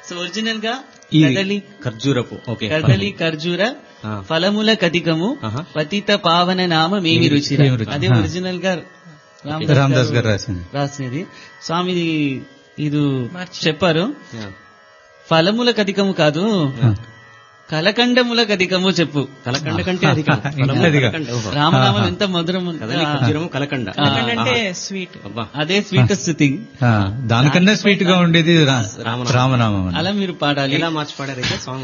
So original గా ఈ కదలి ఖర్జూరపు ఓకే కదలి ఖర్జూర ఆ. ఫలముల కటికము ఆహా. పతిత పావన నామ మేమి రుచి మేమి రుచి. అదే ఆ. ఒరిజినల్ గా రామదాస్ గారు రాసింది రాసినది స్వామి ఇది చెప్పారు యా. ఫలముల కధికము కాదు కలకండముల కధికము చెప్పు కలకండ కంటే అధికం ఇంకా అధికం. కలకండ, ఓహో. రామనామం ఎంత మధురం కదలి ఖర్జూరము కలకండ ఆ. అంటే స్వీట్ అబ్బా అదే స్వీటెస్ట్ థింగ్ ఆ, దానికన్నా స్వీట్ గా ఉండేది రా- రామనామం. రామనామం అలా మీరు పాడాలి ఎలా మార్చి పాడారైతే సాంగ్